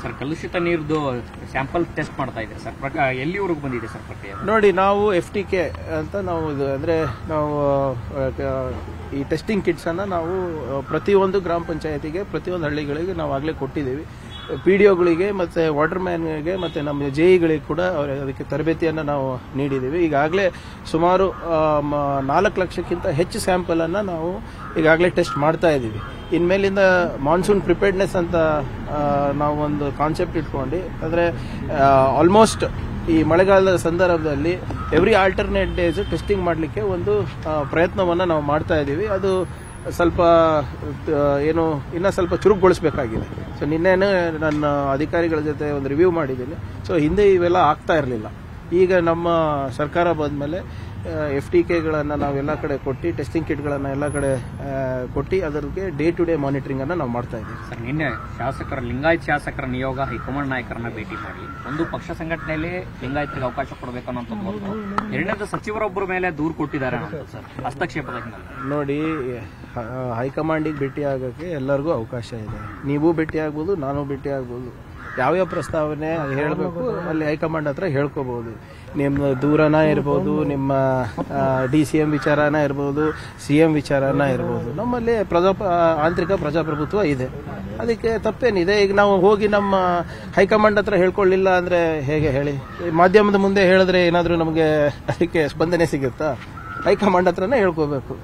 Sir ಕಲುಷಿತ ನೀರ್ದು sample test ಮಾಡ್ತಾ ಇದೆ ಸರ್ ಪ್ರಕ ಎಲ್ಲಿವರೆಗೂ ಬಂದಿದೆ ಸರ್ ಪ್ರಕ್ರಿಯೆ ನೋಡಿ ನಾವು ಎಫ್ ಟಿ ಕೆ ಅಂತ ನಾವು ಇದು ಅಂದರೆ ನಾವು ಆ, ಈ ಟೆಸ್ಟಿಂಗ್ ಕಿಟ್ಸನ್ನು ನಾವು ಆ, ಪ್ರತಿಯೊಂದು ಗ್ರಾಮ ಪಂಚಾಯತಿಗೆ ಪ್ರತಿಯೊಂದು ಹಳ್ಳಿಗಳಿಗೆ ನಾವು ಆಗಲೇ ಕೊಟ್ಟಿದ್ದೀವಿ ಪಿ ಡಿ ಒಗಳಿಗೆ ಮತ್ತು ವಾಟರ್ ಮ್ಯಾನ್ಗೆ ಮತ್ತು ನಮ್ಮ ಜೆ ಇಗಳಿಗೆ ಕೂಡ ಅವ್ರ ಅದಕ್ಕೆ ತರಬೇತಿಯನ್ನು ನಾವು ನೀಡಿದ್ದೀವಿ ಈಗಾಗಲೇ ಸುಮಾರು ಆ, ಮ- ನಾಲ್ಕು ಲಕ್ಷಕ್ಕಿಂತ ಹೆಚ್ಚು ಸ್ಯಾಂಪಲನ್ನು ನಾವು ಈಗಾಗಲೇ ಟೆಸ್ಟ್ ಮಾಡ್ತಾ ಇದ್ದೀವಿ ಇನ್ಮೇಲಿಂದ ಮಾನ್ಸೂನ್ ಪ್ರಿಪೇರ್ಡ್ನೆಸ್ ಅಂತ ಆ, ನಾವು ಒಂದು ಕಾನ್ಸೆಪ್ಟ್ ಇಟ್ಕೊಂಡು ಅಂದರೆ ಆಲ್ಮೋಸ್ಟ್ ಈ ಮಳೆಗಾಲದ ಸಂದರ್ಭದಲ್ಲಿ ಎವ್ರಿ ಆಲ್ಟರ್ನೇಟ್ ಡೇಸ್ ಟೆಸ್ಟಿಂಗ್ ಮಾಡಲಿಕ್ಕೆ ಒಂದು ಪ್ರಯತ್ನವನ್ನು ನಾವು ಮಾಡ್ತಾ ಇದ್ದೀವಿ ಅದು ಸ್ವಲ್ಪ ಆ, ಏನು ಇನ್ನೂ ಸ್ವಲ್ಪ ಚುರುಕುಗೊಳಿಸಬೇಕಾಗಿದೆ ಸೊ ನಿನ್ನೆನೇ ನನ್ನ ಅಧಿಕಾರಿಗಳ ಜೊತೆ ಒಂದು ರಿವ್ಯೂ ಮಾಡಿದ್ದೀನಿ ಸೊ ಹಿಂದೆ ಇವೆಲ್ಲ ಆಗ್ತಾ ಇರಲಿಲ್ಲ ಈಗ ನಮ್ಮ ಸರ್ಕಾರ ಬಂದಮೇಲೆ ಎಫ್ ಟಿ ಕೆಗಳನ್ನು ನಾವು ಎಲ್ಲ ಕಡೆ ಕೊಟ್ಟು ಟೆಸ್ಟಿಂಗ್ ಕಿಟ್ಗಳನ್ನು ಎಲ್ಲ ಕಡೆ ಆ, ಕೊಟ್ಟು ಅದಕ್ಕೆ ಡೇ ಟು ಡೇ ಮಾನಿಟರಿಂಗನ್ನು ನಾವು ಮಾಡ್ತಾ ಇದ್ದೀವಿ ಸರ್ ನಿನ್ನೆ ಶಾಸಕರ ಲಿಂಗಾಯತ್ ಶಾಸಕರ ನಿಯೋಗ ಹೈಕಮಾಂಡ್ ನಾಯಕರನ್ನ ಭೇಟಿ ಮಾಡಿ ಒಂದು ಪಕ್ಷ ಸಂಘಟನೆಯಲ್ಲಿ ಲಿಂಗಾಯತ್ರಿಗೆ ಅವಕಾಶ ಕೊಡಬೇಕು ಅನ್ನೋಂಥದ್ದು ಒಂದು ಎರಡನೇದು ಸಚಿವರೊಬ್ಬರ ಮೇಲೆ ದೂರು ಕೊಟ್ಟಿದ್ದಾರೆ ಅಂತ ಸರ್ ಹಸ್ತಕ್ಷೇಪದ ಹಿನ್ನೆಲೆ ನೋಡಿ ಹ- ಹೈಕಮಾಂಡಿಗೆ ಭೇಟಿ ಆಗೋಕ್ಕೆ ಎಲ್ಲರಿಗೂ ಅವಕಾಶ ಇದೆ ನೀವು ಭೇಟಿ ಆಗ್ಬೋದು ನಾನು ಭೇಟಿ ಆಗ್ಬೋದು ಯಾವ್ಯಾವ ಪ್ರಸ್ತಾವನೆ ಹೇಳಬೇಕು ಅಲ್ಲಿ ಹೈಕಮಾಂಡ್ ಹತ್ರ ಹೇಳ್ಕೋಬಹುದು ನಿಮ್ಮ ದೂರನ ಇರ್ಬೋದು ನಿಮ್ಮ ಡಿ ಸಿ ಎಂ ವಿಚಾರನ ಇರ್ಬೋದು ಸಿ ಎಂ ವಿಚಾರನ ಇರ್ಬೋದು ನಮ್ಮಲ್ಲಿ ಪ್ರಜಾ ಆಂತರಿಕ ಪ್ರಜಾಪ್ರಭುತ್ವ ಇದೆ ಅದಕ್ಕೆ ತಪ್ಪೇನಿದೆ ಈಗ ನಾವು ಹೋಗಿ ನಮ್ಮ ಹೈಕಮಾಂಡ್ ಹತ್ರ ಹೇಳ್ಕೊಳ್ಳಿಲ್ಲ ಅಂದ್ರೆ ಹೇಗೆ ಹೇಳಿ ಈ ಮಾಧ್ಯಮದ ಮುಂದೆ ಹೇಳಿದ್ರೆ ಏನಾದರೂ ನಮಗೆ ಅದಕ್ಕೆ ಸ್ಪಂದನೆ ಸಿಗುತ್ತಾ ಹೈಕಮಾಂಡ್ ಹತ್ರನೇ ಹೇಳ್ಕೋಬೇಕು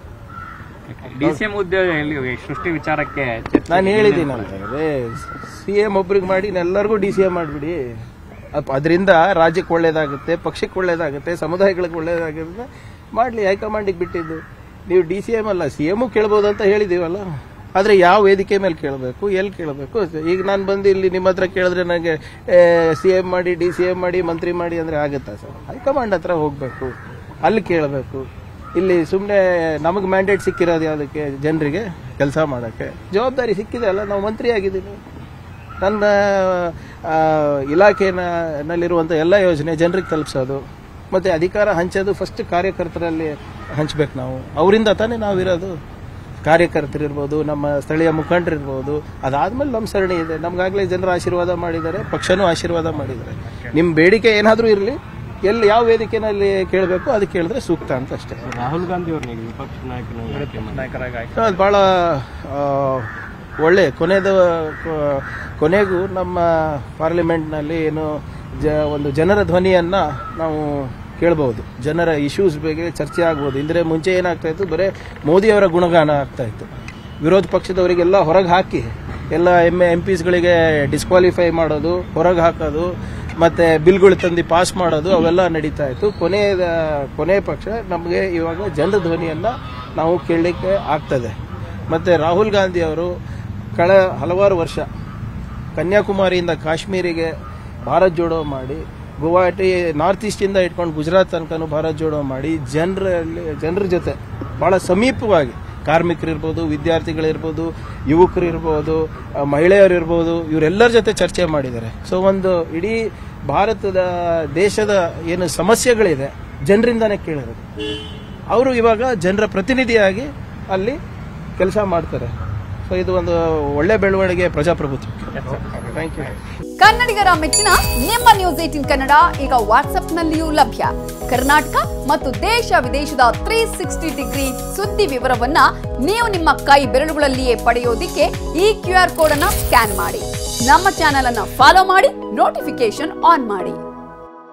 ಡಿ ಸಿ ಎಂ ಹುದ್ದೆ ಎಲ್ಲಿ ಸೃಷ್ಟಿ ವಿಚಾರಕ್ಕೆ ಚರ್ಚೆ ನಾನು ಹೇಳಿದ್ದೀನಿ ಅಂತಂದ್ರೆ ಸಿ ಎಂ ಒಬ್ರಿಗೆ ಮಾಡಿ ಎಲ್ಲರಿಗೂ ಡಿ ಸಿ ಎಂ ಮಾಡಿಬಿಡಿ ಅದರಿಂದ ರಾಜ್ಯಕ್ಕೆ ಒಳ್ಳೇದಾಗುತ್ತೆ ಪಕ್ಷಕ್ಕೆ ಒಳ್ಳೇದಾಗುತ್ತೆ ಸಮುದಾಯಗಳಿಗೆ ಒಳ್ಳೇದಾಗುತ್ತೆ ಮಾಡಲಿ ಹೈಕಮಾಂಡಿಗೆ ಬಿಟ್ಟಿದ್ದು ನೀವು ಡಿ ಸಿ ಎಂ ಅಲ್ಲ ಸಿ ಎಮ್ಮು ಕೇಳ್ಬೋದು ಅಂತ ಹೇಳಿದೀವಲ್ಲ ಆದರೆ ಯಾವ ವೇದಿಕೆ ಮೇಲೆ ಕೇಳಬೇಕು ಎಲ್ಲಿ ಕೇಳಬೇಕು ಈಗ ನಾನು ಬಂದು ಇಲ್ಲಿ ನಿಮ್ಮ ಹತ್ರ ಕೇಳಿದ್ರೆ ನನಗೆ ಸಿ ಎಂ ಮಾಡಿ ಡಿ ಸಿ ಎಂ ಮಾಡಿ ಮಂತ್ರಿ ಮಾಡಿ ಅಂದರೆ ಆಗುತ್ತಾ ಸರ್ ಹೈಕಮಾಂಡ್ ಹತ್ರ ಹೋಗಬೇಕು ಅಲ್ಲಿ ಕೇಳಬೇಕು ಇಲ್ಲಿ ಸುಮ್ಮನೆ ನಮಗೆ ಮ್ಯಾಂಡೇಟ್ ಸಿಕ್ಕಿರೋದು ಯಾವುದಕ್ಕೆ ಜನರಿಗೆ ಕೆಲಸ ಮಾಡೋಕ್ಕೆ ಜವಾಬ್ದಾರಿ ಸಿಕ್ಕಿದೆ ಅಲ್ಲ ನಾವು ಮಂತ್ರಿ ಆಗಿದ್ದೀನಿ ನನ್ನ ಆ, ಇಲಾಖೆನಲ್ಲಿರುವಂಥ ಎಲ್ಲ ಯೋಜನೆ ಜನರಿಗೆ ತಲುಪಿಸೋದು ಮತ್ತು ಅಧಿಕಾರ ಹಂಚೋದು ಫಸ್ಟ್ ಕಾರ್ಯಕರ್ತರಲ್ಲಿ ಹಂಚ್ಬೇಕು ನಾವು ಅವರಿಂದ ತಾನೇ ನಾವಿರೋದು ಕಾರ್ಯಕರ್ತರಿರ್ಬೋದು ನಮ್ಮ ಸ್ಥಳೀಯ ಮುಖಂಡರಿರ್ಬೋದು ಅದಾದ್ಮೇಲೆ ನಮ್ಮ ಸರಣಿ ಇದೆ ನಮ್ಗಾಗಲೇ ಜನರ ಆಶೀರ್ವಾದ ಮಾಡಿದ್ದಾರೆ ಪಕ್ಷನೂ ಆಶೀರ್ವಾದ ಮಾಡಿದ್ದಾರೆ ನಿಮ್ಮ ಬೇಡಿಕೆ ಏನಾದರೂ ಇರಲಿ ಎಲ್ಲಿ ಯಾವ ವೇದಿಕೆನಲ್ಲಿ ಕೇಳಬೇಕು ಅದು ಕೇಳಿದ್ರೆ ಸೂಕ್ತ ಅಂತ ಅಷ್ಟೇ ರಾಹುಲ್ ಗಾಂಧಿ ಅವ್ರನ್ನ ವಿಪಕ್ಷ ನಾಯಕನ ನಾಯಕರಾಗಿ ಆಯ್ತು. ಅದು ಭಾಳ ಆ, ಒಳ್ಳೆ ಕೊನೆದ ಕೊ- ಕೊನೆಗೂ ನಮ್ಮ ಪಾರ್ಲಿಮೆಂಟ್ನಲ್ಲಿ ಏನು ಜ ಒಂದು ಜನರ ಧ್ವನಿಯನ್ನು ನಾವು ಕೇಳ್ಬೋದು ಜನರ ಇಶ್ಯೂಸ್ ಬಗ್ಗೆ ಚರ್ಚೆ ಆಗ್ಬೋದು ಇಲ್ಲದ್ರೆ ಮುಂಚೆ ಏನಾಗ್ತಾ ಇತ್ತು ಬರೀ ಮೋದಿಯವರ ಗುಣಗಾನ ಆಗ್ತಾ ಇತ್ತು ವಿರೋಧ ಪಕ್ಷದವರಿಗೆಲ್ಲ ಹೊರಗೆ ಹಾಕಿ ಎಲ್ಲ ಎಮ್ ಎಂ ಪಿಸ್ಗಳಿಗೆ ಡಿಸ್ಕ್ವಾಲಿಫೈ ಮಾಡೋದು ಹೊರಗೆ ಹಾಕೋದು ಮತ್ತೆ ಬಿಲ್ಗಳು ತಂದು ಪಾಸ್ ಮಾಡೋದು ಅವೆಲ್ಲ ನಡೀತಾ ಇತ್ತು ಕೊನೆಯ ಕೊನೆಯ ಪಕ್ಷ ನಮಗೆ ಇವಾಗ ಜನರ ಧ್ವನಿಯನ್ನು ನಾವು ಕೇಳಲಿಕ್ಕೆ ಆಗ್ತದೆ ಮತ್ತು ರಾಹುಲ್ ಗಾಂಧಿ ಅವರು ಕಳ ಹಲವಾರು ವರ್ಷ ಕನ್ಯಾಕುಮಾರಿಯಿಂದ ಕಾಶ್ಮೀರಿಗೆ ಭಾರತ್ ಜೋಡೋ ಮಾಡಿ ಗುವಾಹಟಿ ನಾರ್ತ್ ಈಸ್ಟಿಂದ ಇಟ್ಕೊಂಡು ಗುಜರಾತ್ ತನಕನೂ ಭಾರತ್ ಜೋಡೋ ಮಾಡಿ ಜನರಲ್ಲಿ ಜನರ ಜೊತೆ ಭಾಳ ಸಮೀಪವಾಗಿ ಕಾರ್ಮಿಕರಿರ್ಬೋದು ವಿದ್ಯಾರ್ಥಿಗಳಿರ್ಬೋದು ಯುವಕರಿರ್ಬೋದು ಆ, ಮಹಿಳೆಯರಿರ್ಬೋದು ಇವರೆಲ್ಲರ ಜೊತೆ ಚರ್ಚೆ ಮಾಡಿದ್ದಾರೆ ಸೊ ಒಂದು ಇಡೀ ಭಾರತದ ದೇಶದ ಏನು ಸಮಸ್ಯೆಗಳಿದೆ ಜನರಿಂದನೇ ಕೇಳಿರೋದು ಅವರು ಇವಾಗ ಜನರ ಪ್ರತಿನಿಧಿಯಾಗಿ ಅಲ್ಲಿ ಕೆಲಸ ಮಾಡ್ತಾರೆ ಸೊ ಇದು ಒಂದು ಒಳ್ಳೆ ಬೆಳವಣಿಗೆ ಪ್ರಜಾಪ್ರಭುತ್ವಕ್ಕೆ ಥ್ಯಾಂಕ್ ಯು ಕನ್ನಡಿಗರ ಮೆಚ್ಚಿನ ನಿಮ್ಮ ನ್ಯೂಸ್ ಏಟಿನ್ ಕನ್ನಡ ಈಗ ವಾಟ್ಸ್ಆಪ್ನಲ್ಲಿಯೂ ಲಭ್ಯ ಕರ್ನಾಟಕ ಮತ್ತು ದೇಶ ವಿದೇಶದ ತ್ರೀ ಸಿಕ್ಸ್ಟಿ ಡಿಗ್ರಿ ಸುದ್ದಿ ವಿವರವನ್ನ ನೀವು ನಿಮ್ಮ ಕೈ ಬೆರಳುಗಳಲ್ಲಿಯೇ ಪಡೆಯೋದಿಕ್ಕೆ ಈ ಕ್ಯೂ ಆರ್ ಕೋಡ್ ಅನ್ನ ಸ್ಕ್ಯಾನ್ ಮಾಡಿ ನಮ್ಮ ಚಾನೆಲ್ ಅನ್ನ ಫಾಲೋ ಮಾಡಿ ನೋಟಿಫಿಕೇಶನ್ ಆನ್ ಮಾಡಿ